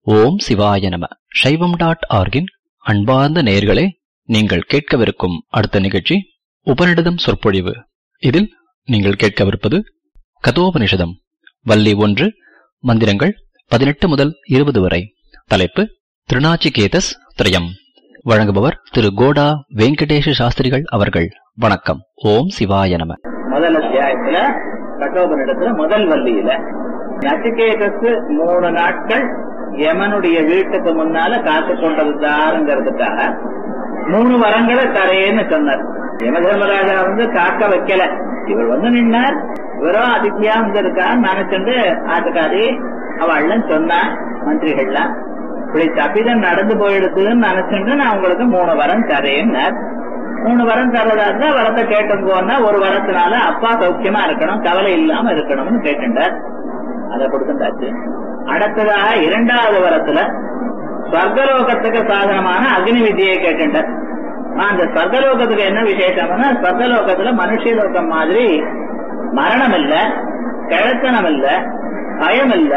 ஓம் சிவாய நம சைவம் டாட் ஆர்கின் அன்பார்ந்த நேயர்களே நீங்கள் கேட்கவிருக்கும் அடுத்த நிகழ்ச்சி உபநிடதம் சொற்பொழிவு இதில் நீங்கள் கேட்கவிருப்பது கதோபனிஷதம் வள்ளி ஒன்று மந்திரங்கள் பதினெட்டு முதல் இருபது வரை தலைப்பு திருநாச்சிகேதஸ் திரயம் வழங்குபவர் திரு கோடா வெங்கடேஷ சாஸ்திரிகள் அவர்கள் வணக்கம் ஓம் சிவாய நம முதல் அத்தியாயத்துல கட்டோபனிடத்துல முதல் வள்ளியில நச்சிகேதத்து மூணு நாட்கள் யமனுடைய வீட்டுக்கு முன்னால காத்து கொண்டிருந்தாருங்கிறதுக்காக மூணு வரங்களை தரேன்னு சொன்னார் யம தர்மராஜா வந்து காக்க வைக்கல இவர் வந்து நின்னார் இவரும் அதித்தியா வந்திருக்கான்னு நினைச்சுட்டு ஆட்டுக்காரி அவள்லாம் சொன்னா மந்திரிகள்லாம் இப்படி தப்பிதம் நடந்து போயிடுதுன்னு நினைச்சுட்டு நான் உங்களுக்கு மூணு வரம் தரேன்னார் மூணு வரம் தர்றதா இருந்தா வரத்தை கேட்டும் போனா ஒரு வரத்தினால அப்பா சௌக்கியமா இருக்கணும் கவலை இல்லாம இருக்கணும்னு கேட்டுட்டார் அதை கொடுத்துட்டாச்சு அடுத்ததாக இரண்டாவது வரத்துல ஸ்வர்கலோகத்துக்கு சாதனமான அக்னி வித்தியை கேட்டுட்டார் அந்த ஸ்வர்கலோகத்துக்கு என்ன விசேஷம்னா ஸ்வர்கலோகத்துல மனுஷலோகம் மாதிரி மரணம் இல்ல கிழத்தனம் இல்ல பயம் இல்ல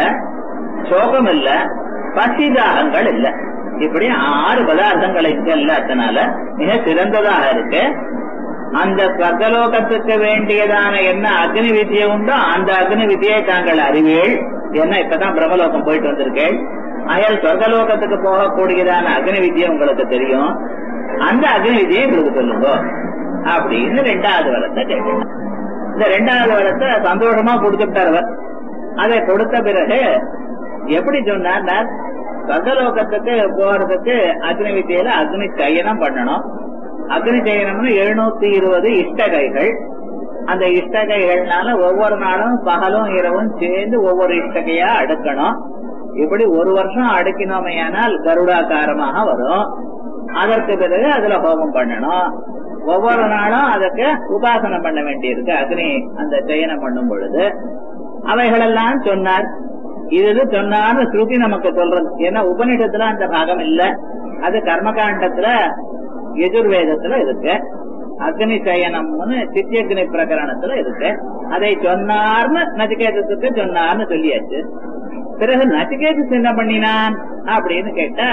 சோகம் இல்ல பசிதாகங்கள் இல்ல இப்படி ஆறு பதார்த்தங்கள் இங்க இல்லாதனால மிக சிறந்ததாக இருக்கு அந்த ஸ்வர்கலோகத்துக்கு வேண்டியதான என்ன அக்னி வித்தியை உண்டோ அந்த அக்னி வித்தியை தாங்கள் அறிவீள் என்ன இப்பதான் பிரம்மலோகம் போயிட்டு வந்திருக்கேன் அயல் சொர்க்கலோகத்துக்கு போகக்கூடியதான அக்னி வித்தியை உங்களுக்கு தெரியும் அந்த அக்னி வித்தியை உங்களுக்கு சொல்லுங்க அப்படின்னு ரெண்டாவது வரத்தை கேட்கணும் இந்த ரெண்டாவது வரத்தை சந்தோஷமா கொடுத்துட்டார் அவர் அதை கொடுத்த பிறகு எப்படி சொன்னார் சொர்க்கலோகத்துக்கு போறதுக்கு அக்னி வித்தியில அக்னி சயனம் பண்ணணும் அக்னி சயனம்னு எழுநூத்தி இருபது இஷ்டகைகள் அந்த இஷ்டகைகள்னால ஒவ்வொரு நாளும் பகலும் இரவும் சேர்ந்து ஒவ்வொரு இஷ்டகையா அடுக்கணும் இப்படி ஒரு வருஷம் அடுக்கினோமையானால் கருடாகாரமாக வரும் அதற்கு பிறகு அதுல ஹோமம் பண்ணணும் ஒவ்வொரு நாளும் அதுக்கு உபாசனம் பண்ண வேண்டியிருக்கு அக்னி அந்த சயனம் பண்ணும் பொழுது அவைகளெல்லாம் சொன்னார் இது சொன்னார்னு ஸ்ருதி நமக்கு சொல்றது ஏன்னா உபநிஷத்துல அந்த பாகம் இல்ல அது கர்மகாண்டத்துல எதிர்வேதத்துல இருக்கு அக்னி சயனம்னு சித்தியக்னி பிரகரணத்துல இருக்கு அதை சொன்னார்னு நச்சிகேதத்துக்கு சொன்னார்னு சொல்லியாச்சு பிறகு நச்சிகேதத்து என்ன பண்ணினான் அப்படின்னு கேட்டா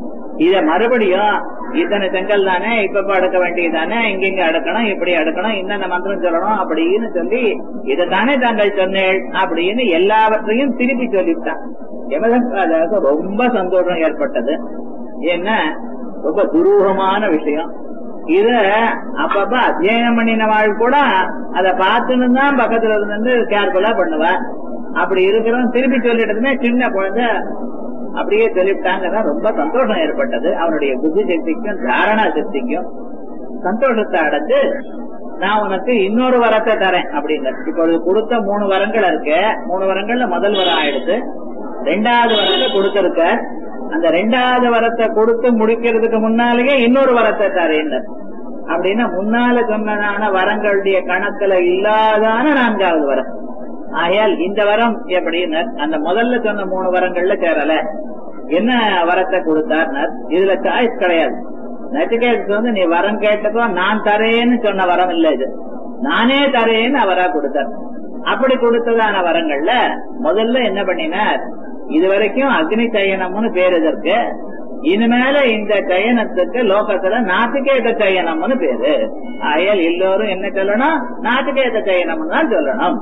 இத மறுபடியும் இத்தனை செங்கல் தானே இப்ப அடுக்க வேண்டியதானே இங்க அடுக்கணும் இப்படி அடுக்கணும் இன்னென்ன மந்திரம் சொல்லணும் அப்படின்னு சொல்லி இதைத்தானே தாங்கள் சொன்னேள் அப்படின்னு எல்லாவற்றையும் திருப்பி சொல்லிவிட்டான் யமதராஜாவுக்கு ரொம்ப சந்தோஷம் ஏற்பட்டது ஏன்னா ரொம்ப துரூகமான விஷயம் இத அப்பப்ப அத்தியனம் பண்ணினவாள் கூட அதை பார்த்துன்னு தான் பக்கத்துல இருந்து கேர்ஃபுல்லா பண்ணுவா அப்படி இருக்கிறவன் திருப்பி சொல்லிட்டதுமே சின்ன குழந்தை அப்படியே சொல்லிவிட்டாங்க ரொம்ப சந்தோஷம் ஏற்பட்டது அவனுடைய புத்தி சக்திக்கும் தாரணா சக்திக்கும் சந்தோஷத்தை அடைஞ்சு நான் உனக்கு இன்னொரு வரத்தை தரேன் அப்படின்னு இப்பொழுது கொடுத்த மூணு வரங்கள் இருக்கு மூணு வரங்கள்ல முதல் வரம் ஆயிடுச்சு ரெண்டாவது வரத்தை கொடுத்திருக்க அந்த ரெண்டாவது வரத்தை கொடுத்து முடிக்கிறதுக்கு முன்னாலேயே இன்னொரு வரத்தை தரேன் அப்படின்னா முன்னால சொன்னதான வரங்களுடைய கணக்குல இல்லாதான நான்காவது வரம் ஆயால் இந்த வரம் எப்படின்னு அந்த முதல்ல சொன்ன மூணு வரங்கள்ல சேரல என்ன வரத்தை கொடுத்தார் இதுல சாய்ஸ் கிடையாது நச்சிகேட்டு வந்து நீ வரம் கேட்டப்போ நான் தரேன்னு சொன்ன வரம் இல்ல இது நானே தரேன்னு அவரா கொடுத்தார் அப்படி கொடுத்ததான வரங்கள்ல முதல்ல என்ன பண்ணினார் இது வரைக்கும் அக்னி சயனம்னு பேர் இதற்கு இனிமேல இந்த சயனத்துக்கு லோகத்துல நாட்டுக்கேத சயனம்னு பேரு ஆயல் எல்லோரும் என்ன சொல்லணும் நாட்டுக்கேத சயனம்னு தான் சொல்லணும்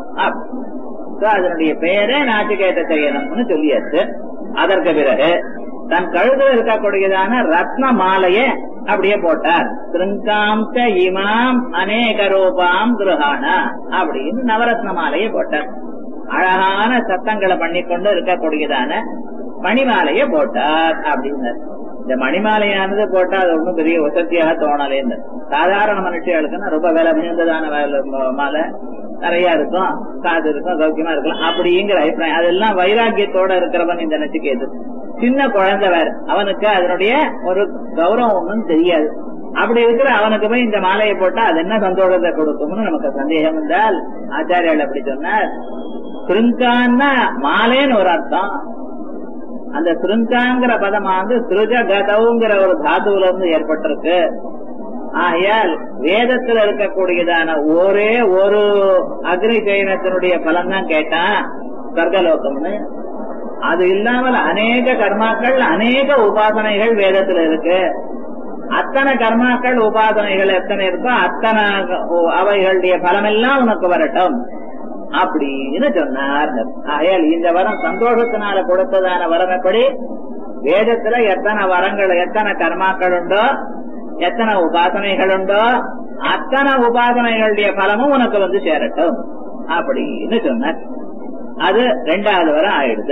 அதனுடைய பெயரே நாட்டுக்கேத சயனம்னு சொல்லியாச்சு அதற்கு பிறகு தன் கழுத்துல இருக்கக்கூடியதான ரத்ன மாலைய அப்படியே போட்டார் திருங்காம் இமாம் அநேக ரூபாம் துருகானா அப்படின்னு நவரத்ன மாலையை போட்டார் அழகான சத்தங்களை பண்ணிக்கொண்டு இருக்கக்கூடியதான மணிமாலைய போட்டார் அப்படின்னு இந்த மணிமாலையானது போட்டா அது ஒன்றும் பெரிய வசதியாக தோணலேன்னு சாதாரண மனுஷர்களுக்குன்னா ரொம்ப விலை மிகுந்ததான மாலை நிறைய இருக்கும் காது இருக்கும் சௌக்கியமா இருக்கலாம் அப்படிங்கிற அபிப்பிராயம் அதெல்லாம் வைராக்கியத்தோட இருக்கிறவன் இந்த நச்சுக்கேது சின்ன குழந்தை வேற அவனுக்கு அதனுடைய ஒரு கௌரவம் ஒன்றும் தெரியாது அப்படி இருக்கிற அவனுக்கு போய் இந்த மாலையை போட்டா அது என்ன சந்தோஷத்தை கொடுக்கும்னு நமக்கு சந்தேகம் இருந்தால் ஆச்சாரியால் அப்படி சொன்னார் சுருங்கான்னா மாலைன்னு ஒரு அர்த்தம் அந்த சுருங்காங்கிற பதமானது சுருஜ கதவுங்கிற ஒரு தாதுல இருந்து ஏற்பட்டிருக்கு ஆகையால் வேதத்துல இருக்கக்கூடியதான ஒரே ஒரு அக்னி சயனத்தினுடைய பலன் தான் கேட்டான் சொர்க்கலோகம்னு அது இல்லாமல் அநேக கர்மாக்கள் அநேக உபாசனைகள் வேதத்துல இருக்கு அத்தனை கர்மாக்கள் உபாசனைகள் எத்தனை இருக்கோ அத்தனை அவைகளுடைய பலமெல்லாம் உனக்கு வரட்டும் அப்படின்னு சொன்னார் ஆகையால் இந்த வரம் சந்தோஷத்தினால கொடுத்ததான வரம் எப்படி வேதத்துல எத்தனை வரங்கள் எத்தனை கர்மாக்கள் உண்டோ எத்தனை உபாசனைகள் உண்டோ அத்தனை உபாசனைகளுடைய பலமும் உனக்கு வந்து சேரட்டும் அப்படின்னு சொன்னார் அது ரெண்டாவது வரம் ஆயிடுது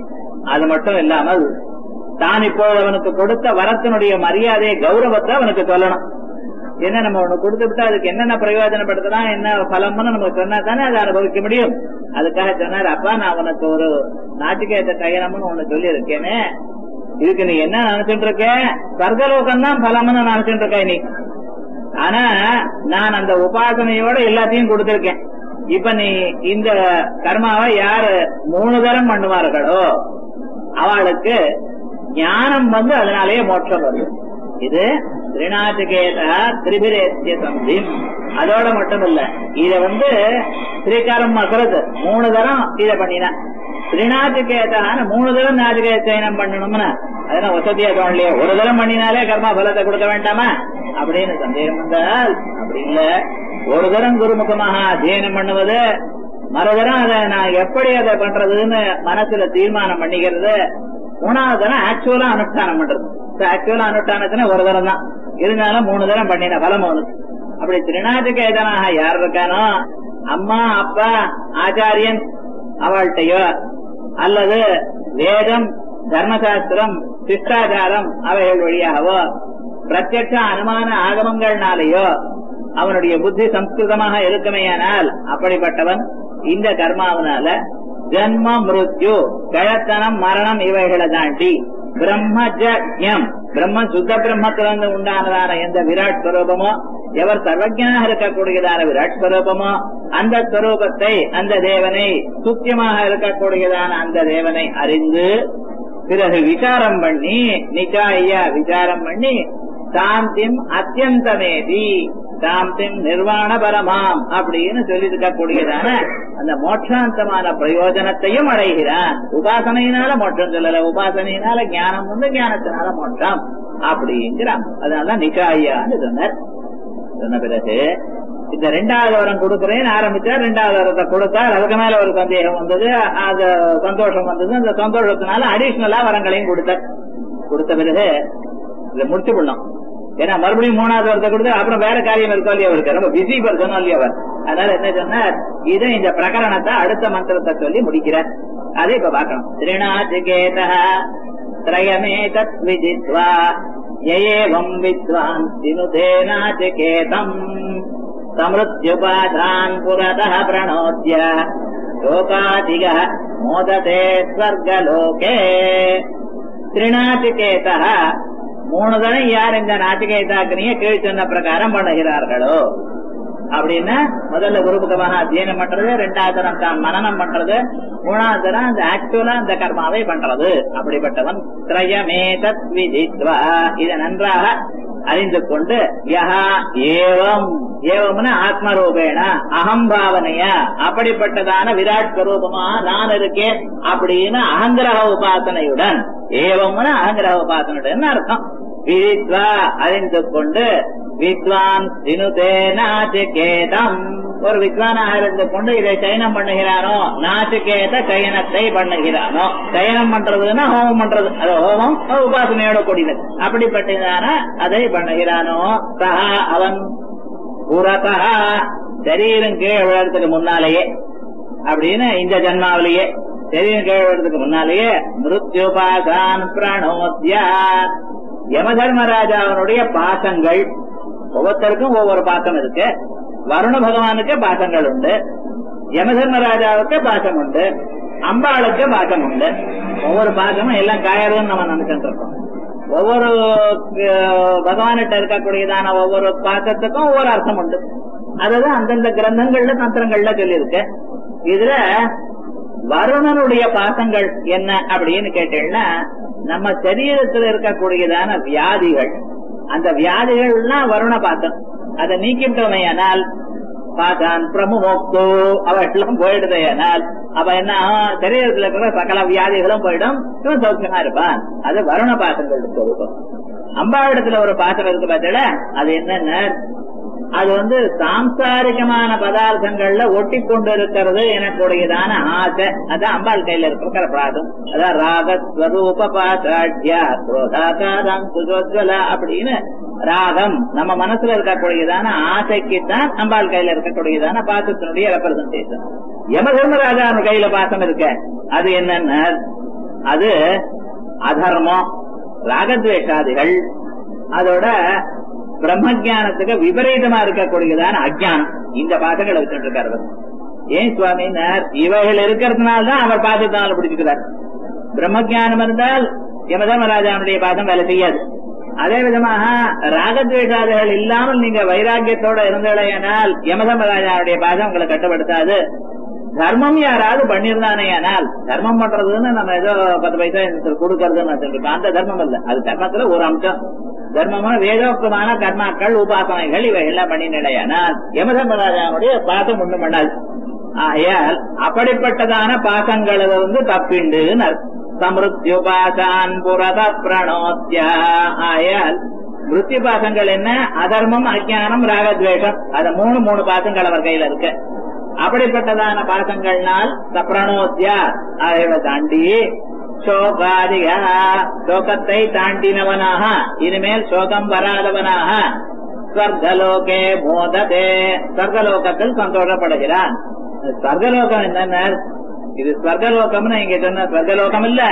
அது மட்டும் இல்லாமல் தான் இப்போ அவனுக்கு கொடுத்த வரத்தினுடைய மரியாதையை கௌரவத்தை அவனுக்கு சொல்லணும் என்ன நம்ம ஒண்ணு கொடுத்து விட்டா அதுக்கு என்னென்ன பிரயோஜனப்படுத்தலாம் என்ன பலம்னு நமக்கு சொன்னா தானே அதை அனுபவிக்க முடியும் அதுக்காக சொன்னார் அப்பா நான் உனக்கு ஒரு நாட்டுக்கேத்த கையனம்னு ஒண்ணு சொல்லி இருக்கேனே இதுக்கு நீ என்ன நினைச்சிட்டு இருக்க சர்க்கலோகம் தான் பலம்னு நினைச்சிட்டு இருக்க நீ ஆனா நான் அந்த உபாசனையோட எல்லாத்தையும் கொடுத்திருக்கேன் இப்ப நீ இந்த கர்மாவை யாரு மூணு தரம் பண்ணுவார்களோ அவளுக்கு ஞானம் வந்து அதனாலேயே மோட்சம் வருது இது திரிநாட்டுகேதா திரிபிரேத்திய சந்தி அதோட மட்டும் இல்ல இத வந்து ஸ்ரீகாரம் மசரது மூணு தரம் இத பண்ணினா திரிநாட்டுகேதான மூணு தரம் நாட்டுகே சயனம் பண்ணணும்னு அதெல்லாம் வசதியா தோணலையே ஒரு தரம் பண்ணினாலே கர்மா பலத்தை கொடுக்க வேண்டாமா அப்படின்னு சந்தேகம் வந்தால் அப்படி இல்ல ஒரு தரம் குருமுகமாக அத்தியனம் பண்ணுவது மறுதரம் அதை நான் எப்படி அதை பண்றதுன்னு மனசுல தீர்மானம் பண்ணிக்கிறது மூணாவது தரம் ஆக்சுவலா அனுஷ்டானம் பண்றது ஆக்சுவலா அனுஷ்டானத்துல ஒரு தரம் தான் இருந்தாலும் மூணு தரம் பண்ணின பலம் அவனுக்கு அப்படி திருநாட்டுக்கேதனாக யார் இருக்கானோ அம்மா அப்பா ஆச்சாரியன் அவள்கிட்டயோ அல்லது வேதம் தர்மசாஸ்திரம் சிஷ்டாச்சாரம் அவைகள் வழியாகவோ பிரத்யட்ச அனுமான ஆகமங்கள்னாலேயோ அவனுடைய புத்தி சம்ஸ்கிருதமாக இருக்குமேயானால் அப்படிப்பட்டவன் இந்த கர்மாவனால ஜன்ம மிருத்யு கிழத்தனம் மரணம் இவைகளை தாண்டி பிரம்மஜம் பிரம்ம சுத்த பிரம்மத்திலிருந்து உண்டானதான எந்த விராட் ஸ்வரூபமோ எவர் சர்வஜனாக இருக்கக்கூடியதான விராட் ஸ்வரூபமோ அந்த ஸ்வரூபத்தை அந்த தேவனை சுத்தியமாக இருக்கக்கூடியதான அந்த தேவனை அறிந்து பிறகு விசாரம் பண்ணி நிச்சாய விசாரம் பண்ணி சாந்திம் அத்தியந்தமேதி சாந்திம் நிர்வாண பரமாம் அப்படின்னு சொல்லி இருக்கக்கூடியதான அந்த மோட்சாந்தமான பிரயோஜனத்தையும் அடைகிறான் உபாசனையினால மோட்சம் சொல்லல உபாசனையினால ஞானம் வந்து ஞானத்தினால மோட்சம் அப்படிங்கிறான் அதனால நிச்சாயான்னு சொன்னார் சொன்ன பிறகு இந்த ரெண்டாவது வரம் கொடுக்கிறேன்னு ஆரம்பிச்சார் ரெண்டாவது வரத்தை கொடுத்தார் அதுக்கு மேல ஒரு சந்தேகம் வந்தது அது சந்தோஷம் வந்தது அந்த சந்தோஷத்தினால அடிஷனலா வரங்களையும் கொடுத்தார் கொடுத்த பிறகு இதை முடிச்சு பண்ணோம் ஏன்னா மறுபடியும் மூணாவது வரத்தை கொடுத்து அப்புறம் வேற காரியம் இருக்கோ இல்லையா அவருக்கு ரொம்ப பிஸி பர்சனும் இல்லையா அவர் அதனால என்ன சொன்னார் இதை இந்த பிரகரணத்தை அடுத்த மந்திரத்தை சொல்லி முடிக்கிறார் அதை இப்ப பார்க்கணும் திருநாச்சிகேத திரயமே தத் விஜித்வா ஏவம் வித்வான் தினுதேனாச்சிகேதம் சமிருத்யுபாதான் புரதः பிரணோத்ய லோகாதிக மோததே ஸ்வர்கலோகே திருநாச்சிகேதா மூணு தடவை யார் இந்த நாச்சிகேதாக்கினிய கீழ் சொன்ன பிரகாரம் பண்ணுகிறார்களோ அப்படின்னா முதல்ல குருமுகமாக அத்தியனம் பண்றது ரெண்டாவது தரம் தான் மனநம் பண்றது மூணாவது தரம் அந்த ஆக்சுவலா அந்த கர்மாவை பண்றது அப்படிப்பட்டவன் திரயமே தத் விதித்வா இதை நன்றாக அறிந்து கொண்டு யஹா ஏவம் ஏவம்னா ஆத்மரூபேண அகம்பாவனையா அப்படிப்பட்டதான விராட் ஸ்வரூபமா நான் இருக்கேன் அப்படின்னு அகங்கிரக உபாசனையுடன் ஏவம்னா அகங்கிரக உபாசனையுடன் அர்த்தம் விதித்வா அறிந்து கொண்டு வித்வான் சினுதே நாச்சிகேதம் ஒரு வித்வானாக இருந்து கொண்டு இதை சயனம் பண்ணுகிறானோ நாச்சிகேத சயனத்தை பண்ணுகிறானோ சயனம் பண்றதுன்னா ஹோமம் பண்றது அது ஹோமம் உபாசனையோட கூடியது அப்படிப்பட்டதான அதை பண்ணுகிறானோ சஹா அவன் புறத்தா சரீரம் கீழே விழறதுக்கு முன்னாலேயே அப்படின்னு இந்த ஜன்மாவிலேயே சரீரம் கீழே விழறதுக்கு முன்னாலேயே மிருத்யுபாசான் பிரணோத்யா யம தர்மராஜாவனுடைய பாசங்கள் ஒவ்வொருத்தருக்கும் ஒவ்வொரு பாசம் இருக்கு வருண பகவானுக்கு பாசங்கள் உண்டு யமதர்மராஜாவுக்கு பாசம் உண்டு அம்பாளுக்கு பாசம் உண்டு ஒவ்வொரு பாசமும் எல்லாம் காயறதுன்னு நம்ம நினைச்சிட்டு இருக்கோம் ஒவ்வொரு அஹ், பகவான்கிட்ட இருக்கக்கூடியதான ஒவ்வொரு பாசத்துக்கும் ஒவ்வொரு அர்த்தம் உண்டு அதுதான் அந்தந்த கிரந்தங்கள்ல தந்திரங்கள்ல சொல்லியிருக்கு இதுல வருணனுடைய பாசங்கள் என்ன அப்படின்னு கேட்டீங்கன்னா நம்ம சரீரத்தில் இருக்கக்கூடியதான வியாதிகள் அந்த வியாதிகள்லாம் வருண பாசம் அதை நீக்கிவிட்டோமையானால் பாதான் பிரமுமோக்தோ அவெல்லாம் போயிடுது ஏனால் அப்ப என்ன ஆகும்? சரீரத்துல இருக்கிற சகல வியாதிகளும் போயிடும் இவன் சௌக்கியமா இருப்பான் அது வருண பாசங்கள் சொரூபம் அம்பாவிடத்துல ஒரு பாசம் இருக்கு பார்த்தல அது என்னன்னா அது வந்து சாம்சாரிகமான பதார்த்தங்கள்ல ஒட்டி கொண்டு இருக்கிறது எனக்குடையதான ஆசை அதான் அம்பாள் கையில இருக்கிற பிராதம் அதான் ராகஸ்வரூப பாசாட்யா குரோதாகாரம் சுஜோஜ்வல அப்படின்னு ராகம் நம்ம மனசுல இருக்கக்கூடியதான ஆசைக்குத்தான் அம்பாள் கையில இருக்கக்கூடியதான பாசத்தினுடைய ரெப்ரசன்டேஷன் யம தர்மராஜா கையில பாசம் இருக்க அது என்னன்னா அது அதர்மம் ராகத்வேஷாதிகள் அதோட பிரம்ம ஜானத்துக்கு விபரீதமா இருக்கக்கூடியதான அஜானம் இந்த பாசங்களை வச்சுட்டு இருக்காரு அவர். ஏன் சுவாமினார் இவைகள் இருக்கிறதுனால தான் அவர் பாசத்தினால பிடிச்சுக்கிறார் பிரம்ம ஜானம் இருந்தால் யமதர்மராஜாவுடைய பாசம் வேலை செய்யாது அதே விதமாக ராகத்வேஷாதிகள் இல்லாமல் நீங்க வைராக்கியத்தோட இருந்தீங்களேனால் யமதர்மராஜாவுடைய பாசம் உங்களை கட்டுப்படுத்தாது தர்மம் யாராவது பண்ணிருந்தானே ஆனால் தர்மம் பண்றதுன்னு நம்ம ஏதோ பத்து பைசா எனக்கு கொடுக்கறதுன்னு வச்சிருக்கோம் அந்த தர்மம் இல்ல அது தர்மத்துல ஒரு அம்சம் தர்மமான வேதோக்தமான கர்மாக்கள் உபாசனைகள் இவை எல்லாம் பண்ணினால் யமதர்மராஜாவுடைய பாசம் ஒண்ணும் பண்ணாது ஆகையால் அப்படிப்பட்டதான பாசங்களை வந்து தப்பிண்டுன்னு சமிருத்யுபாசான் புரத பிரணோத்யா ஆயால் மிருத்யு பாசங்கள் என்ன அதர்மம் அஜானம் ராகத்வேஷம் அது மூணு மூணு பாசங்கள் அவர் கையில இருக்கு அப்படிப்பட்டதான பாசங்கள்னால் சப்ரணோத்யா அதைகளை தாண்டி சோகாதிகா சோகத்தை தாண்டினவனாக இனிமேல் சோகம் வராதவனாக ஸ்வர்கலோகே மோததே ஸ்வர்கலோகத்தில் சந்தோஷப்படுகிறான் ஸ்வர்கலோகம் என்னென்ன இது ஸ்வர்கலோகம்னு இங்க சொன்ன ஸ்வர்கலோகம் இல்ல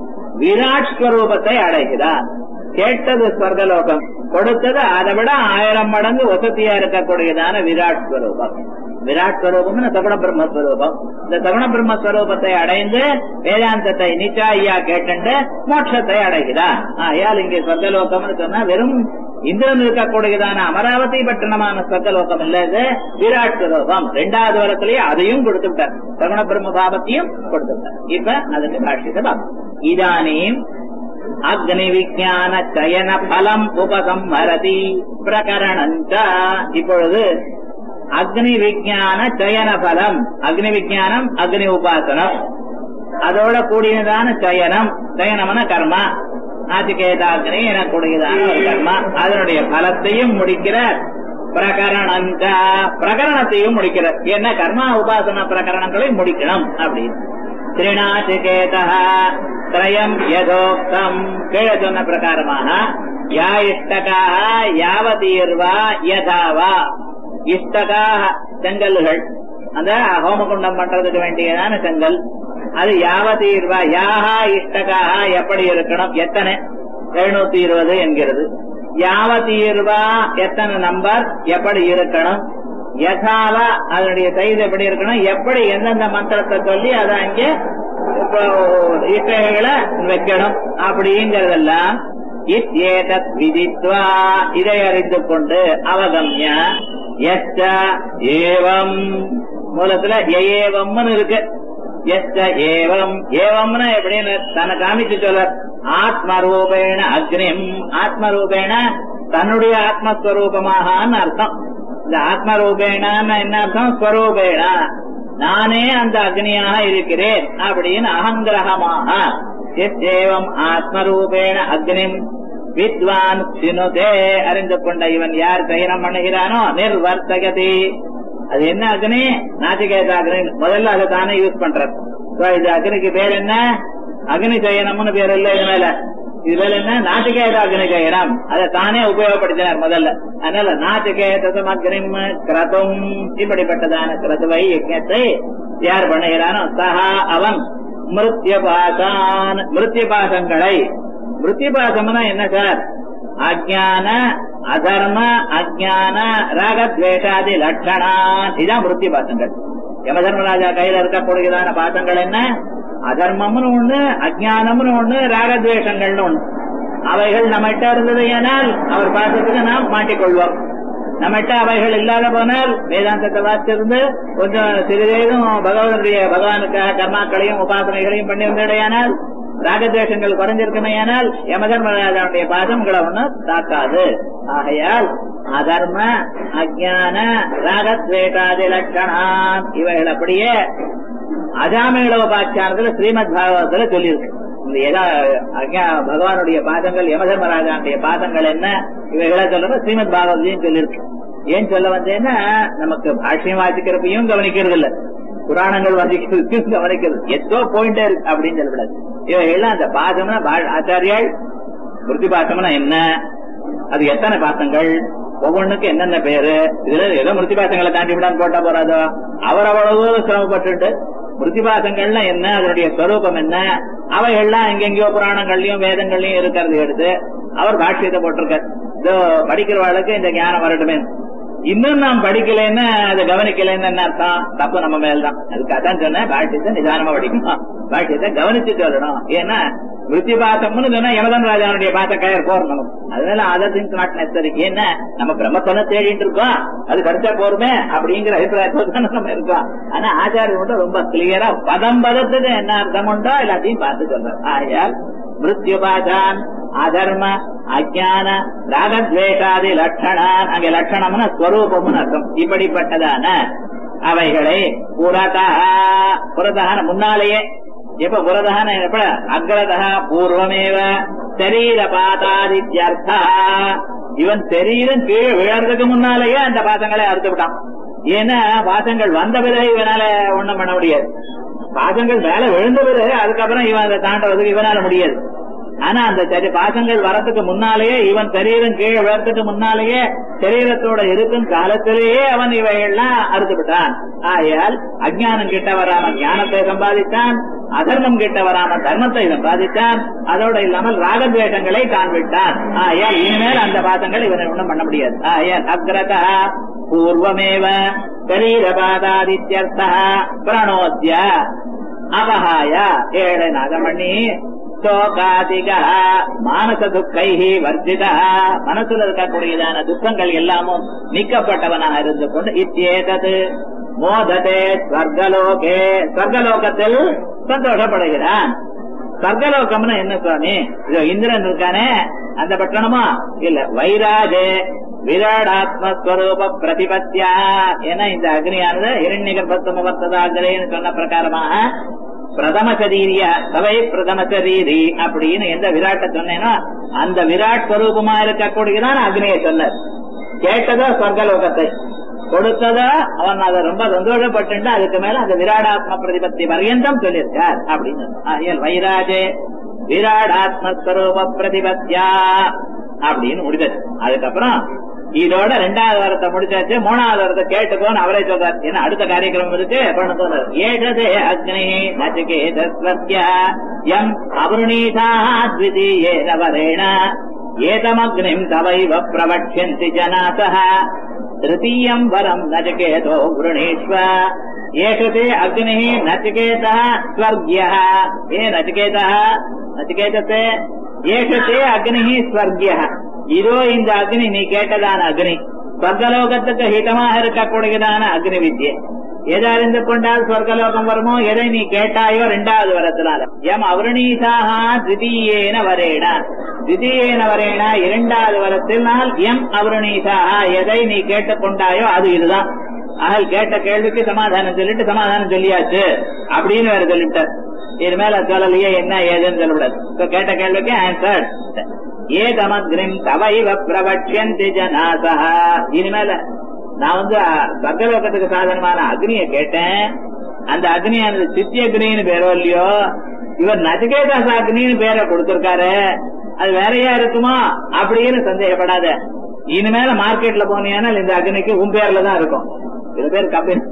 விராட் ஸ்வரூபத்தை அடைகிறான் கேட்டது ஸ்வர்கலோகம் கொடுத்தது அதை விட ஆயிரம் மடங்கு வசதியா இருக்கக்கூடியதான விராட் ஸ்வரூபம் விராட் ஸ்வரூபம் சகுண பிரம்மஸ்வரூபம் இந்த சகுண பிரம்மஸ்வரூபத்தை அடைந்து வேதாந்தத்தை நிச்சாயா கேட்டு மோட்சத்தை அடைகிறான் ஆயால் இங்கே சொர்க்கலோகம்னு சொன்னா வெறும் இந்திரன் இருக்கக்கூடியதான அமராவதி பட்டணமான சொர்க்கலோகம் இல்ல இது விராட் ஸ்வரூபம் ரெண்டாவது வரத்திலேயே அதையும் கொடுத்து விட்டார் சகுண பிரம்ம பாவத்தையும் கொடுத்து விட்டார் இப்ப அதுக்கு பாஷ்யத்தை பார்ப்போம் இதானீம் அக்னி விஜான சயன பலம் உபசம்ஹரதி பிரகரணஞ்ச இப்பொழுது அக்னி விஜான சயன பலம் அக்னி விஜானம் அக்னி உபாசனம் அதோட கூடியதான சயனம் சயனம்னா கர்மா நாச்சிகேதாக்னி எனக்கூடியதான ஒரு கர்மா அதனுடைய பலத்தையும் முடிக்கிறார் பிரகரணஞ்ச பிரகரணத்தையும் முடிக்கிறார் என்ன கர்மா உபாசன பிரகரணங்களை முடிக்கணும் அப்படின்னு திரிநாச்சிகேதா திரயம் யதோக்தம் கீழே சொன்ன பிரகாரமாக யா இஷ்டகாக யாவதீர்வா யதாவா இஷ்டகாக செங்கல்கள் அந்த ஹோமகுண்டம் பண்றதுக்கு வேண்டியதான செங்கல் அது யாவதீர்வா யாஹா இஷ்டகாக எப்படி இருக்கணும் எத்தனை எழுநூத்தி இருபது என்கிறது யாவதீர்வா எத்தனை நம்பர் எப்படி இருக்கணும் யதாவா அதனுடைய சைஸ் எப்படி இருக்கணும் எப்படி எந்தெந்த மந்திரத்தை சொல்லி அதை அங்கே இப்போ இஷ்டகளை வைக்கணும் அப்படிங்கறதெல்லாம் இத்யேதத் விதித்வா இதை அறிந்து கொண்டு அவகம்ய எச்ச ஏவம் மூலத்துல ஏவம்னு இருக்கு எச்ச ஏவம் ஏவம்னா எப்படின்னு தன்னை காமிச்சு சொல்ல ஆத்மரூபேண அக்னிம் ஆத்மரூபேண தன்னுடைய ஆத்மஸ்வரூபமாகன்னு அர்த்தம் இந்த ஆத்மரூபேணன்னு என்ன அர்த்தம் ஸ்வரூபேண நானே அந்த அக்னியாக இருக்கிறேன் அப்படின்னு அகங்கிரகமாக ஏவம் ஆத்மரூபேண அக்னிம் வித்வான் சினுதே அறிந்து கொண்ட இவன் யார் சயனம் பண்ணுகிறானோ நிர்வர்த்தகதி அது என்ன அக்னி நாச்சிகேத அக்னி முதல்ல அதை தானே யூஸ் பண்றது So, இது அக்னிக்கு பேர் என்ன அக்னி சயனம்னு பேர் இல்ல இது மேல இது மேல என்ன நாச்சிகேத அக்னி சயனம் அதை தானே உபயோகப்படுத்தினார் முதல்ல அதனால நாச்சிகேதம் அக்னிம் கிரதும் இப்படிப்பட்டதான கிரதுவை யஜ்ஞத்தை யார் பண்ணுகிறானோ சஹா அவன் மிருத்யபாசான் மிருத்யபாசங்களை மிருத்யபாசம்னா என்ன சார் அஜான அதர்ம அஜான ராகத்வேஷாதி லட்சணான் இதான் மிருத்யபாசங்கள் யமதர்மராஜா கையில இருக்கக்கூடியதான பாசங்கள் என்ன அதர்மம்னு ஒண்ணு அஜானம்னு ஒண்ணு ராகத்வேஷங்கள்னு ஒண்ணு அவைகள் நம்மகிட்ட இருந்தது ஏனால் அவர் பாசத்துக்கு நாம் மாட்டிக்கொள்வோம் நம்மகிட்ட அவைகள் இல்லாத போனால் வேதாந்தத்தை வாசிச்சிருந்து கொஞ்சம் சிறிதேதும் பகவானுடைய பகவானுக்காக கர்மாக்களையும் உபாசனைகளையும் பண்ணி வந்தடையானால் ராகத்வேஷங்கள் குறைஞ்சிருக்குமையானால் யமதர்மராஜாவுடைய பாதம் உங்களை ஒண்ணு தாக்காது ஆகையால் அதர்ம அஜான ராகத்வேகாதி லட்சணான் இவைகள் அப்படியே அஜாமேளோபாச்சாரத்துல ஸ்ரீமத் பாகவதத்துல சொல்லியிருக்கு இந்த எதா அஜா பகவானுடைய பாதங்கள் யமதர்மராஜானுடைய பாதங்கள் என்ன இவைகளை சொல்றது ஸ்ரீமத் பாகவதையும் சொல்லியிருக்கு ஏன் சொல்ல வந்தேன்னா நமக்கு பாஷ்யம் வாசிக்கிறப்பையும் கவனிக்கிறது இல்ல புராணங்கள் வாசிக்கிறதுக்கும் கவனிக்கிறது எத்தோ பாயிண்டே இருக்கு அப்படின்னு சொல்லக்கூடாது இவைகள்லாம் அந்த பாதம்னா பா- ஆச்சாரியால் விருத்தி பாசம்னா என்ன அது எத்தனை பாசங்கள் ஒவ்வொன்றுக்கு என்னென்ன பேரு இதுல ஏதோ மிருத்தி பாசங்களை தாண்டி விடான்னு போட்டா போறாதோ அவர் அவ்வளவு சிரமப்பட்டு மிருத்தி பாசங்கள்னா என்ன அதனுடைய ஸ்வரூபம் என்ன அவைகள்லாம் எங்கெங்கயோ புராணங்கள்லயும் வேதங்கள்லயும் இருக்கிறது எடுத்து அவர் பாஷ்யத்தை போட்டிருக்கார் இதோ படிக்கிறவாளுக்கு இந்த ஞானம் வரட்டுமே இன்னும் நாம் படிக்கலைன்னா அதை கவனிக்கலைன்னு என்ன அர்த்தம் தப்பு நம்ம மேல்தான் அதுக்கு அதான் சொன்னேன் பாஷ்யத்தை நிதானமா படிக்கணும் பாஷ்யத்தை கவனிச்சு சொல்லணும் ஏன்னா விருத்தி பாசம்னு சொன்னா யமதன் ராஜாவுடைய பாச கயர் போறணும் அதனால அதர் திங்ஸ் நாட் நெசரி ஏன்னா நம்ம பிரம்மத்தனை தேடிட்டு இருக்கோம் அது கிடைச்சா போருமே அப்படிங்கிற அபிப்பிராயத்தோட தானே நம்ம இருக்கோம் ஆனா ஆச்சாரியர் மட்டும் ரொம்ப கிளியரா பதம் பதத்துக்கு என்ன அர்த்தம் உண்டோ எல்லாத்தையும் பார்த்து சொல்றார் ஆயால் மிருத்யுபாசான் அதர்ம அஜான ராகத்வேஷாதி லட்சணான் அங்க லட்சணம்னு ஸ்வரூபம்னு அர்த்தம் இப்படிப்பட்டதான அவைகளை புறதா புறதான முன்னாலேயே எப்ப புறதகான எப்ப அக்ரதா பூர்வமேவ சரீர பாதாதித்யர்த்தா இவன் சரீரம் கீழே விழறதுக்கு முன்னாலேயே அந்த பாதங்களை அறுத்து விட்டான் ஏன்னா பாதங்கள் வந்த பிறகு இவனால ஒண்ணும் பண்ண முடியாது பாதங்கள் மேல விழுந்த பிறகு அதுக்கப்புறம் இவன் அதை தாண்டறதுக்கு இவனால முடியாது ஆனா அந்த சரி பாசங்கள் வரத்துக்கு முன்னாலேயே இவன் சரீரம் கீழே விழறதுக்கு முன்னாலேயே சரீரத்தோட இருக்கும் காலத்திலேயே அவன் இவைகள்லாம் அறுத்து விட்டான் ஆயால் அஜ்ஞானம் கிட்ட வராம ஞானத்தை சம்பாதித்தான் அதர்மம் கிட்ட வராம தர்மத்தை சம்பாதித்தான் அதோட இல்லாமல் ராகத்வேஷங்களை காண்பிட்டான் ஆயால் இனிமேல் அந்த பாசங்கள் இவனை ஒண்ணும் பண்ண முடியாது ஆயால் அக்ரதா பூர்வமேவ சரீரபாதாதித்யர்த்தா பிரணோத்ய அபஹாய ஏழை நாகமணி சோகாதிக மானச துக்கை வர்ஜித மனசுல இருக்கக்கூடியதான துக்கங்கள் எல்லாமும் நீக்கப்பட்டவனாக இருந்து கொண்டு இத்தியேதது மோததே ஸ்வர்கலோகே ஸ்வர்கலோகத்தில் சந்தோஷப்படுகிறான் ஸ்வர்கலோகம்னா என்ன சுவாமி இதோ இந்திரன் இருக்கானே அந்த பட்டணமா இல்ல வைராஜே விராடாத்மஸ்வரூப பிரதிபத்தியா ஏன்னா இந்த அக்னியானது இரண்ய கர்ப்பத்து முகத்ததாகிறேன்னு சொன்ன பிரகாரமாக பிரதம சரீரிய சபை பிரதம சரீரி அப்படின்னு எந்த விராட்ட சொன்னேனோ அந்த விராட் ஸ்வரூபமா இருக்கக்கூடியதான் அக்னியை சொன்னார் கேட்டதோ சொர்க்கலோகத்தை கொடுத்ததோ அவன் அதை ரொம்ப சந்தோஷப்பட்டு அதுக்கு மேல அந்த விராடாத்ம பிரதிபத்தி பர்யந்தம் சொல்லியிருக்கார் அப்படின்னு ஆகையால் வைராஜே விராடாத்மஸ்வரூப பிரதிபத்தியா அப்படின்னு முடிஞ்சது அதுக்கப்புறம் இதோட ரெண்டாவது வாரத்தை முடிச்சாச்சு மூணாவது வாரத்தை கேட்டுக்கோன்னு அவரே சொல்றார் ஏன்னா அடுத்த காரியக்கிரமம் இருக்கு பண்ண ஏஷதே அக்னி நச்சிகேதஸ்வர்ய எம் அபருணீதா த்விதீயேன வரேண ஏதமக்னிம் தவைவ பிரவக்ஷந்தி ஜனாசः तृतीयम् वरम् नचिकेतो वृणीष्व एष ते अग्निः नचिकेतः स्वर्ग्यः ये नचिकेतः நச்சிகேதத்தை ஏஷ தே அக்னி ஸ்வர்கிய இதோ இந்த அக்னி நீ கேட்டதான அக்னி ஸ்வர்கலோகத்துக்கு ஹிதமாக இருக்கக்கூடியதான அக்னி வித்யை எதை அறிந்து கொண்டால் சொர்க்கலோகம் வருமோ எதை நீ கேட்டாயோ ரெண்டாவது வரத்தினால எம் அவருணீசாக திதீயேன வரேனா திதீயேன வரேனா இரண்டாவது வரத்தினால் எம் அவருணீசாக எதை நீ கேட்டுக்கொண்டாயோ அது இதுதான் ஆகல் கேட்ட கேள்விக்கு சமாதானம் சொல்லிட்டு சமாதானம் சொல்லியாச்சு அப்படின்னு வேற சொல்லிட்டார் இது மேல சொல்லலையே என்ன ஏதுன்னு சொல்லக்கூடாது So, கேட்ட கேள்விக்கு ஆன்சர் ஏதமக்ரிம் தவைவ பிரவட்சந்தி ஜனாசா இனிமேல நான் வந்து சர்க்கலோகத்துக்கு சாதனமான அக்னியை கேட்டேன் அந்த அக்னியானது சித்தி அக்னின்னு பேரோ இல்லையோ இவர் நச்சிகேதாச அக்னின்னு பேரை கொடுத்திருக்காரு அது வேறையா இருக்குமா அப்படின்னு சந்தேகப்படாத இனிமேல மார்க்கெட்ல போனீங்கன்னா இந்த அக்னிக்கு உன் பேர்ல தான் இருக்கும் சில பேர் கம்பெனி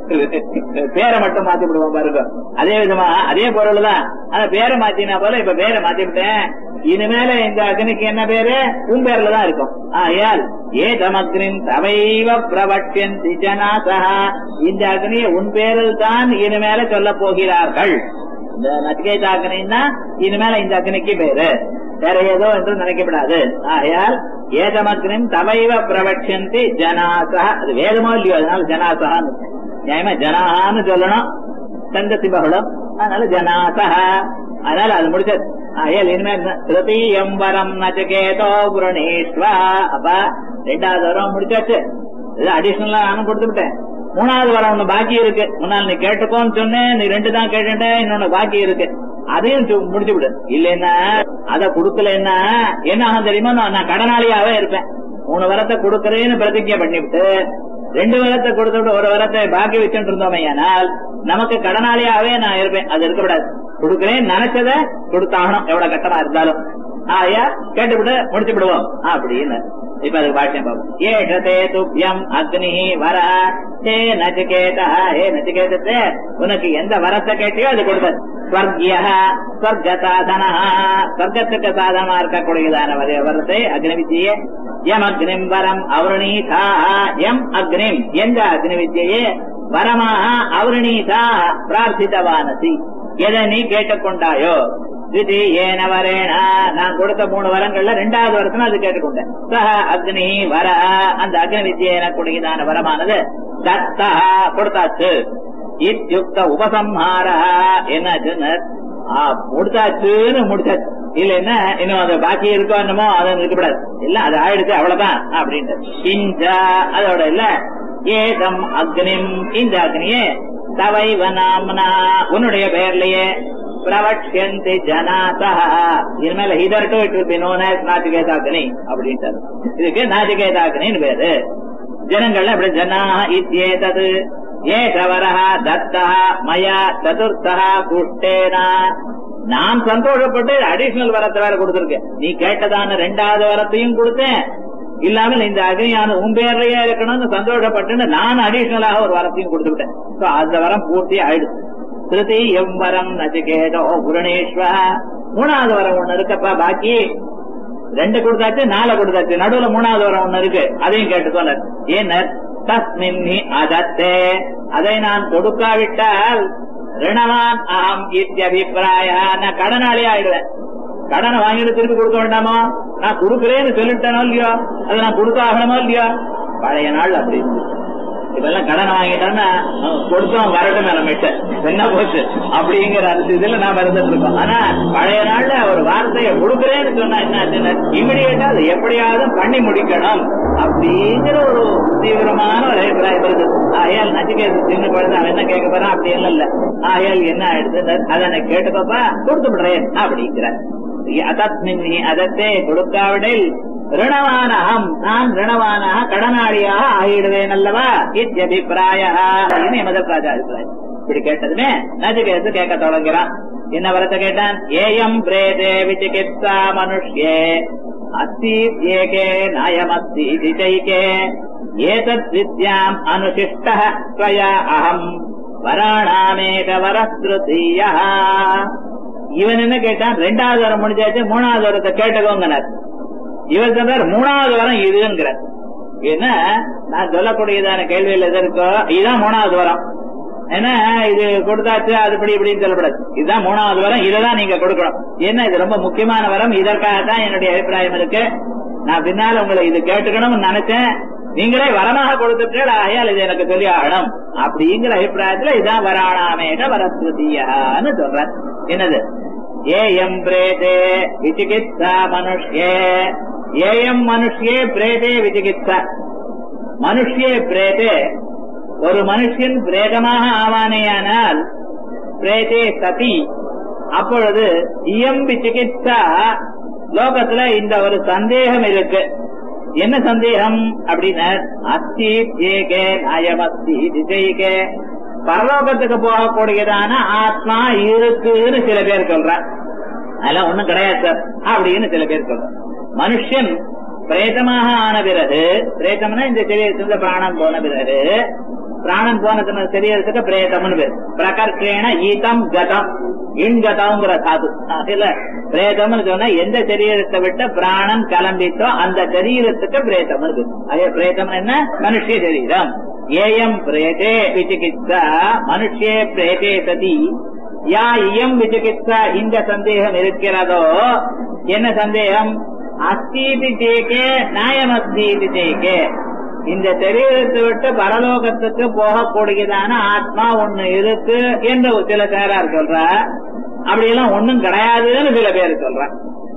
பேரை மட்டும் மாத்தி விடுவோம் பாருங்க அதே விதமா அதே பொருள் தான் ஆனா பேரை மாத்தினா போல இப்ப பேரை மாத்தி விட்டேன் இனிமேல இந்த அக்னிக்கு என்ன பேரு உன் பேர்ல தான் இருக்கும் ஆயால் ஏ தமக்னின் தவைவ பிரவட்யந்தி ஜனாசா இந்த அக்னியை உன் பேரில் தான் இனிமேல சொல்ல போகிறார்கள் இந்த நச்சிகேத அக்னின்னா இனிமேல இந்த அக்னிக்கு பேரு வேற ஏதோ என்று நினைக்கப்படாது ஆகையால் ஏதமக்னின் தவைவ பிரவட்சந்தி ஜனாசா அது வேதமோ இல்லையோ அதனால ஜனாசான்னு நியாயமா ஜனான்னு சொல்லணும் சந்தசி பகுளம் அதனால ஜனாசா அதனால அது முடிச்சது ஆகையால் இனிமேல் திருத்தீயம் வரம் நச்சகேதோ புரணேஸ்வா அப்ப ரெண்டாவது வரம் முடிச்சாச்சு இது அடிஷனலா நானும் கொடுத்து விட்டேன் மூணாவது வரம் ஒண்ணு பாக்கி இருக்கு முன்னால் நீ கேட்டுக்கோன்னு சொன்னேன் நீ ரெண்டு தான் கேட்டுட்ட இன்னொன்னு பாக்கி இருக்கு அதையும் சு- முடிச்சு விடு இல்லைன்னா அத குடுக்கலன்னா என்ன ஆகும் தெரியுமா நான் நான் கடனாளியாவே இருப்பேன் மூணு வரத்தை கொடுக்கறேன்னு பிரதிஜை பண்ணிவிட்டு ரெண்டு வரத்தை கொடுத்துட்டு ஒரு வரத்தை பாக்கி வச்சுட்டு இருந்தோமே ஆனால் நமக்கு கடனாளியாவே நான் இருப்பேன் அது இருக்கக்கூடாது கொடுக்கறேன் நினைச்சத கொடுத்தாகணும் எவ்வளவு கட்டமா இருந்தாலும் ஆயா கேட்டுவிட்டு முடிச்சு விடுவோம் அப்படின்னு இப்ப அதுக்கு பாஷ்யம் பார்ப்போம் ஏஷதே துப்யம் அக்னி வர ஹே நச்சிகேதா ஹே நச்சிகேதத்தே உனக்கு எந்த வரத்தை கேட்டியோ அது கொடுத்தது ஸ்வர்கிய ஸ்வர்க சாதனா ஸ்வர்க்கத்துக்கு சாதனமா இருக்கக்கூடியதான வர- வரத்தை அக்னி வித்தியே எம் அக்னிம் வரம் அவருணீதா எம் அக்னிம் எந்த அக்னி வித்தியே வரமாக அவருணீதா பிரார்த்தித்தவானசி எதை நீ கேட்டுக்கொண்டாயோ இது ஏன வரேனா நான் கொடுத்த மூணு வரங்கள்ல ரெண்டாவது வருஷம் அது கேட்டுக்கொண்டேன் சஹ அக்னி வர அந்த அக்னி வித்யை எனக்கூடியதான வரமானது தத்தா கொடுத்தாச்சு இத்யுக்த உபசம்ஹார என்னாச்சுன்னு ஆ, முடிச்சாச்சுன்னு முடிச்சாச்சு இல்ல என்ன இன்னும் அது பாக்கி இருக்கோ என்னமோ அது இருக்கக்கூடாது இல்ல அது ஆயிடுச்சு அவ்வளவுதான் அப்படின்ட்டு இஞ்ச அதோட இல்ல ஏதம் அக்னிம் இந்த அக்னியே தவைவ நாம்னா உன்னுடைய பெயர்லயே பிரவட்சந்தி ஜனாதா இனிமேல இதர் to it will be known as Nachiketagni அப்படின்ட்டு இதுக்கு நாச்சிகேதாக்னின்னு பேரு ஜனங்கள்ல அப்படி ஜனா இத்யேதது ஏகவரஹ தத்தா மயா சதுர்த்தா குஷ்டேனா நான் சந்தோஷப்பட்டு அடிஷனல் வரத்தை வேற கொடுத்திருக்கேன் நீ கேட்டதான ரெண்டாவது வரத்தையும் கொடுத்தேன் இல்லாமல் இந்த அக்னியான உன் பேர்லயே இருக்கணும்னு சந்தோஷப்பட்டு நான் அடிஷனலாக ஒரு வரத்தையும் கொடுத்து விட்டேன் So, அந்த வரம் பூர்த்தி ஆயிடுச்சு திருதி எவ்வரம் நச்சிகேதோ புரணேஸ்வர மூணாவது வரம் ஒண்ணு இருக்கப்பா பாக்கி ரெண்டு கொடுத்தாச்சு நாலு கொடுத்தாச்சு நடுவுல மூணாவது வரம் ஒண்ணு இருக்கு அதையும் கேட்டுக்கோல ஏன்னர் தஸ்மின்னி அதத்தே அதை நான் கொடுக்காவிட்டால் ரிணவான் அகம் இத்தியபிப்பிராய நான் கடனாளி ஆயிடுவேன் கடனை வாங்கிட்டு திருப்பி கொடுக்க வேண்டாமோ நான் கொடுக்குறேன்னு சொல்லிட்டேனோ இல்லையோ அதை நான் கொடுக்க ஆகணுமோ இல்லையோ பழைய நாள் அப்படி இருந்துச்சு. இப்பெல்லாம் கடன் வாங்கிட்டோம்னா அவன் கொடுத்தவன் வரட்டும் நம்மகிட்ட என்ன போச்சு அப்படிங்கிற அந்த இதுல நாம இருந்துட்டு இருக்கோம் ஆனா பழைய நாள்ல ஒரு வார்த்தையை கொடுக்குறேன்னு சொன்னா என்ன இமிடியேட்டா அதை எப்படியாவது பண்ணி முடிக்கணும் அப்படிங்கிற ஒரு தீவிரமான ஒரு அபிப்பிராயம் இருக்கு ஆயால் நச்சிகேது சின்ன குழந்தை அவன் என்ன கேட்க போறான் அப்படி எல்லாம் இல்ல ஆயால் என்ன ஆயிடுது அதை கேட்டுக்கப்பா கொடுத்து விடுறேன் அப்படிங்கிற அதத்மின்னி அதத்தே கொடுக்காவிடில் ரிணவானகம் நான் ரிணவானக கடனாளியாக ஆகிடுவேன் அல்லவா இத்தியபிப்பிராய இது மதராஜா அபிப்பிராயம் இப்படி கேட்டதுமே நச்சிகேத்து கேட்க தொடங்குறான் என்ன வரத்தை கேட்டான் ஏயம் பிரேதே விசிகித்சா மனுஷ்யே அஸ்தி ஏகே நாயமஸ்தி திசைகே ஏதத் வித்யாம் அனுசிஷ்ட ஸ்வயா அகம் வராணாமேக வரஸ்ருதீய இவன் என்ன கேட்டான் ரெண்டாவது வரம் முடிஞ்சாச்சு மூணாவது வரத்தை கேட்டுக்கோங்கனர் இவர் சொன்னார் மூணாவது வரம் இதுங்கிறார் என்ன நான் சொல்லக்கூடியதான கேள்வியில் எது இருக்கோ இதுதான் மூணாவது வரம் ஏன்னா இது கொடுத்தாச்சு அதுபடி இப்படின்னு சொல்லக்கூடாது இதுதான் மூணாவது வரம் இதைதான் நீங்க கொடுக்கணும் ஏன்னா இது ரொம்ப முக்கியமான வரம் இதற்காகத்தான் என்னுடைய அபிப்பிராயம் இருக்கு நான் பின்னால உங்களை இது கேட்டுக்கணும்னு நினைச்சேன் நீங்களே வரமாக கொடுத்துட்டீர்கள் ஆகையால் இது எனக்கு சொல்லி ஆகணும் அப்படிங்கிற அபிப்பிராயத்துல இதான் வராணாமேக வரஸ்ருதியான்னு சொல்றேன் என்னது ஏயம் பிரேதே விசிகித்சா மனுஷ்யே ஏயம் மனுஷ்யே பிரேதே விசிகித்சா மனுஷ்யே பிரேதே ஒரு மனுஷன் பிரேதமாக ஆவானேயானால் பிரேதே சதி அப்பொழுது இயம்பி சிகிச்சா லோகத்துல இந்த ஒரு சந்தேகம் இருக்கு என்ன சந்தேகம் அப்படின்னா அஸ்தி ஏகே அயமஸ்தி திசைகே பரலோகத்துக்கு போகக்கூடியதான ஆத்மா இருக்குன்னு சில பேர் சொல்றார் அதெல்லாம் ஒண்ணும் கிடையாது சார் அப்படின்னு சில பேர் சொல்றார் மனுஷன் பிரேதமாக ஆன பிறகு பிரேதம்னா இந்த சரீரத்துல பிராணம் போன பிறகு பிராணம் போன சரீரத்துக்கு பிரேதம்னு பேர் பிரகர்ஷேன ஈதம் கதம் இன்கதம்ங்கிற தாது இல்ல பிரேதம்னு சொன்னா எந்த சரீரத்தை விட்டு பிராணம் கிளம்பிட்டோ அந்த சரீரத்துக்கு பிரேதம்னு பேர் அதே பிரேதம் என்ன மனுஷ சரீரம் ஏயம் பிரேதே விசிகித்சா மனுஷே பிரேதே சதி யா இயம் விசிகித்சா இந்த சந்தேகம் இருக்கிறதோ என்ன சந்தேகம் அஸ்தீதி சேகே நாயம் அஸ்தீதி சேகே இந்த சரீரத்தை விட்டு பரலோகத்துக்கு போகக்கூடியதான ஆத்மா ஒண்ணு இருக்கு என்று சில பேரார் சொல்ற அப்படியெல்லாம் ஒண்ணும் கிடையாதுன்னு சில பேர் சொல்ற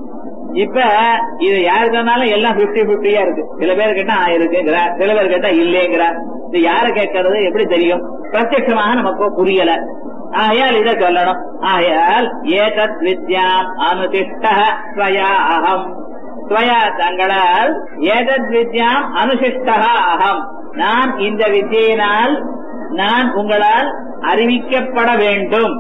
இப்ப இது யாரு சொன்னாலும் எல்லாம் பிப்டி பிப்டியா இருக்கு சில பேர் கேட்டா ஆ, இருக்குங்கிற சில பேர் கேட்டா இல்லைங்கிற இது யார கேட்கறது எப்படி தெரியும் பிரத்யட்சமாக நமக்கு புரியல ஆயால் இதை சொல்லணும் ஆயால் ஏதத் வித்யாம் அனுதிஷ்ட ஸ்வயா அகம் ஸ்வயா தங்களால் ஏதத் வித்யாம் அனுசிஷ்டா அகம் நான் இந்த வித்தியினால் நான் உங்களால் அறிவிக்கப்பட வேண்டும்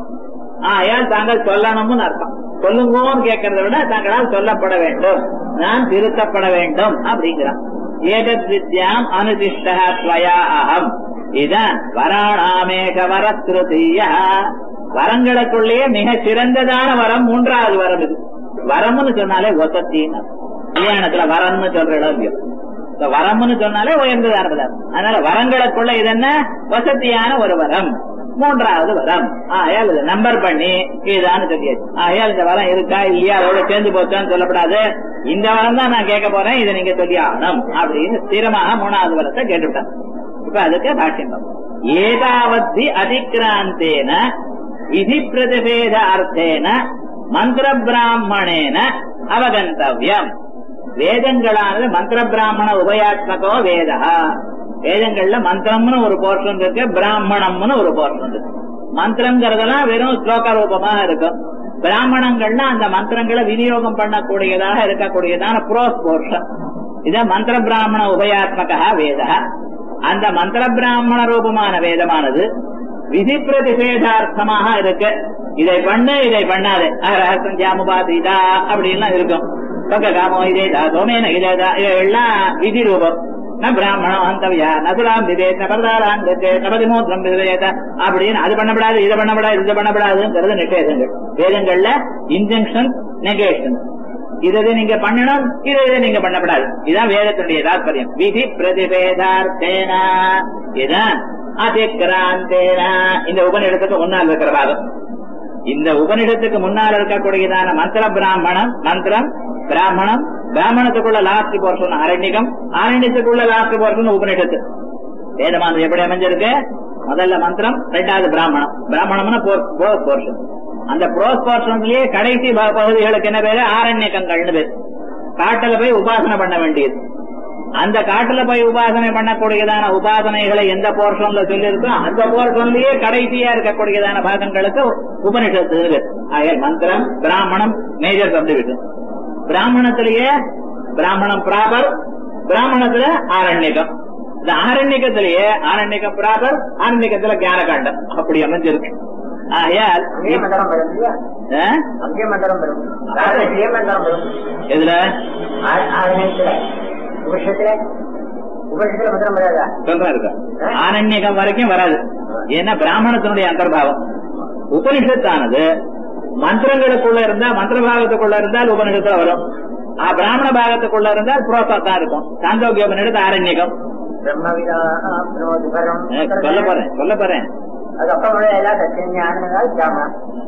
ஆயால் தாங்கள் சொல்லணும்னு அர்த்தம் சொல்லுங்கன்னு கேட்கறத விட தங்களால் சொல்லப்பட வேண்டும் நான் திருத்தப்பட வேண்டும் அப்படிங்கிறான் ஏதத் வித்யாம் அனுதிஷ்டா ஸ்வயா அகம் இதான் வராணாமேக வரஸ்ருதிய வரங்களுக்குள்ளேயே மிக சிறந்ததான வரம் மூன்றாவது வரம் இது வரம்னு சொன்னாலே ஒசத்தின்னு கல்யாணத்துல வரம்னு சொல்ற இடம் இல்லையோ. இந்த வரம்னு சொன்னாலே உயர்ந்ததானது அதனால வரங்களுக்குள்ள இது என்ன வசதியான ஒரு வரம் மூன்றாவது வரம் ஆயால் இதை நம்பர் பண்ணி இதுதான் சொல்லியாச்சு ஆயால் இந்த வரம் இருக்கா இல்லையா அதோட சேர்ந்து போச்சான்னு சொல்லப்படாது இந்த வரம் தான் நான் கேட்க போறேன் இதை நீங்க சொல்லி ஆகணும் அப்படின்னு ஸ்திரமாக மூணாவது வரத்தை கேட்டுவிட்டேன் இப்ப அதுக்கு பாஷ்யம் பார்ப்போம். ஏதாவத்தி அதிக்ராந்தேன விதி பிரதிபேத அர்த்தேன மந்திர பிராமணேன அவகந்தவ்யம் வேதங்களானது மந்திர பிராமண உபயாத்மகோ வேதா வேதங்கள்ல மந்திரம்னு ஒரு போர்ஷன் இருக்கு பிராமணம்னு ஒரு போர்ஷன் இருக்கு மந்திரங்கிறதெல்லாம் வெறும் ஸ்லோக ரூபமா இருக்கும் பிராமணங்கள்னா அந்த மந்திரங்களை விநியோகம் பண்ணக்கூடியதாக இருக்கக்கூடியதான புரோஸ் போர்ஷன் இத மந்திர பிராமண உபயாத்மகா வேத அந்த மந்திர பிராமண ரூபமான வேதமானது விதி பிரதிஷேதார்த்தமாக இருக்கு இதை பண்ணு இதை பண்ணாது ரகசம் ஜாமுபாதிதா அப்படின்லாம் இருக்கும் பக்க காமோ இதேதா சோமேன இதேதா எல்லாம் விதி ரூபம் ந பிராமணம் அந்தவியா நசுலாம் விதேத பரதாரான் நபதிமூத்திரம் விதேத அப்படின்னு அது பண்ணப்படாது இதை பண்ணப்படாது இது பண்ணப்படாதுங்கிறது நிஷேதங்கள் வேதங்கள்ல இன்ஜெக்ஷன் நெகேஷன் இதை நீங்க பண்ணணும் இதை இதை நீங்க பண்ணப்படாது இதுதான் வேதத்துடைய தாற்பயம் விதி பிரதிபேதார்த்தேன இதுதான் அதிக்ராந்தேன இந்த உபநிடத்துக்கு முன்னால் இருக்கிற பாகம் இந்த உபனிடத்துக்கு முன்னால் இருக்கக்கூடியதான மந்திர பிராமணம் மந்திரம் பிராமணம் பிராமணத்துக்குள்ள லாஸ்ட் போர்ஷன் அரண்யகம் அரண்யத்துக்குள்ள லாஸ்ட் போர்ஷன் உபனிடத்து வேதமானது எப்படி அமைஞ்சிருக்கு முதல்ல மந்திரம் ரெண்டாவது பிராமணம் பிராமணம்னா ப்ரோஸ் போர்ஷன் அந்த ப்ரோஸ் போர்ஷன்லயே கடைசி ப- பகுதிகளுக்கு என்ன பேரு ஆரண்யகங்கள்னு பேரு காட்டுல போய் உபாசனை பண்ண வேண்டியது அந்த காட்டுல போய் உபாசனை பண்ணக்கூடியதான உபாசனைகளை எந்த போர்ஷன்ல சொல்லியிருக்கோ அந்த போர்ஷன்லயே கடைசியா இருக்கக்கூடியதான பாகங்களுக்கு உபனிஷத்து இருக்கு ஆக மந்திரம் பிராமணம் மேஜர் சப்டிவிஷன் பிராமணத்திலேயே பிராமணம் ப்ராபர் பிராமணத்துல ஆரண்யகம் இந்த ஆரண்யகத்திலேயே ஆரண்யகம் ப்ராபர் ஆரண்யகத்துல ஞானகாண்டம் அப்படி அமைஞ்சிருக்கு ஆகையால் அங்கேயே மந்திரம் வரும் இல்லையா? ஆ? அங்கேயே மந்திரம் வரும் அங்கேயே மந்திரம் வரும் எதுல ஆ- ஆரண்யத்துல உபனிஷத்துல உபனிஷத்துல மந்திரம் வராதா சொல்றேன் இருக்கா ஆரண்யகம் வரைக்கும் வராது ஏன்னா பிராமணத்தினுடைய அந்தர்பாவம் உபனிஷத்தானது மந்திரங்களுக்குள்ள இருந்தா மந்திர பாகத்துக்குள்ள இருந்தால் உபனிஷத்துல வரும் ஆ, பிராமண பாகத்துக்குள்ள இருந்தால் புரோசா தான் இருக்கும் சாந்தோக்கிய உபனிஷத்து ஆரண்யகம் பிரம்மவிதா பிரமோதிபரம் சொல்ல போறேன் சொல்ல போறேன் அதுக்கப்புறம் உள்ள எல்லா சத்தியம் ஞானம் ஜாமா